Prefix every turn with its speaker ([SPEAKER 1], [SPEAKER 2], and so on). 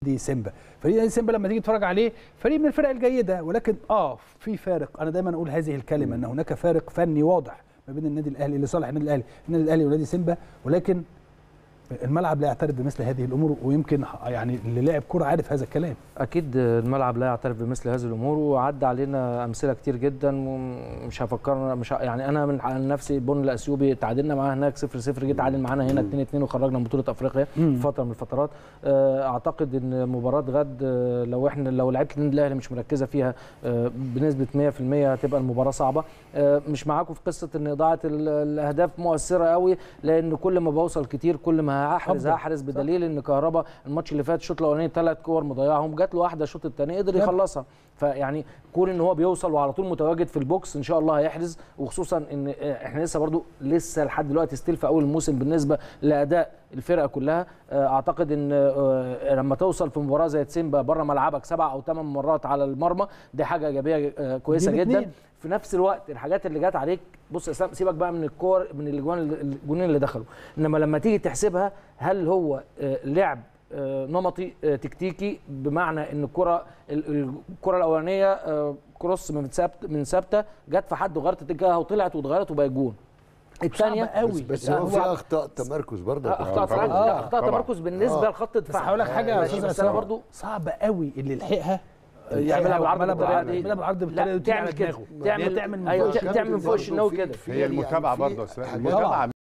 [SPEAKER 1] نادي سيمبا فريق نادي سيمبا لما تيجي تتفرج عليه فريق من الفرق الجيده ولكن اه في فارق انا دايما اقول هذه الكلمه ان هناك فارق فني واضح ما بين النادي الاهلي لصالح النادي الاهلي النادي الاهلي ونادي سيمبا ولكن الملعب لا يعترف بمثل هذه الامور ويمكن يعني اللي لاعب كوره عارف هذا الكلام
[SPEAKER 2] اكيد الملعب لا يعترف بمثل هذه الامور وعدى علينا امثله كتير جدا ومش هفكرنا مش ه... يعني انا من عن نفسي بون الاثيوبي تعادلنا معاه هناك 0 0 جه تعادل معانا هنا 2 2 وخرجنا من بطوله افريقيا في فتره من الفترات اعتقد ان مباراه غد لو احنا لو لعيبه النادي الاهلي مش مركزه فيها بنسبه 100% هتبقى المباراه صعبه مش معاكم في قصه ان اضاعه الاهداف مؤثره قوي لان كل ما بوصل كتير كل ما هحرز هحرز بدليل ان كهربا الماتش اللي فات الشوط الاولاني ثلاث كور مضيعهم جات له واحده الشوط الثاني قدر يخلصها فيعني كون ان هو بيوصل وعلى طول متواجد في البوكس ان شاء الله هيحرز وخصوصا ان احنا لسه برضو لسه لحد دلوقتي ستيل في اول الموسم بالنسبه لاداء الفرقه كلها اعتقد ان لما توصل في مباراه زي تسيمبا بره ملعبك سبع او ثمان مرات على المرمى دي حاجه ايجابيه كويسه جدا في نفس الوقت الحاجات اللي جت عليك بص يا اسلام سيبك بقى من الكور من الاجوان الجونين اللي دخلوا انما لما تيجي تحسبها هل هو لعب نمطي تكتيكي بمعنى ان الكره الكره الاولانيه كروس من ثابت من ثابته جت في حد وغيرت اتجاهها وطلعت واتغيرت وبقت جون
[SPEAKER 1] الثانيه
[SPEAKER 3] قوي بس, بس هو في اخطاء تمركز برضه
[SPEAKER 2] اخطاء تمركز لا اخطاء تمركز بالنسبه لخط الدفاع
[SPEAKER 1] هقول لك حاجه يا استاذ اسامه برضه صعب قوي اللي لحقها يعملها بالعرض بالطريقه دي يعملها بالعرض بالطريقه دي
[SPEAKER 2] تعمل كده
[SPEAKER 1] تعمل
[SPEAKER 2] تعمل تعمل من فوق الشناوي كده
[SPEAKER 4] هي المتابعه برضه المتابعه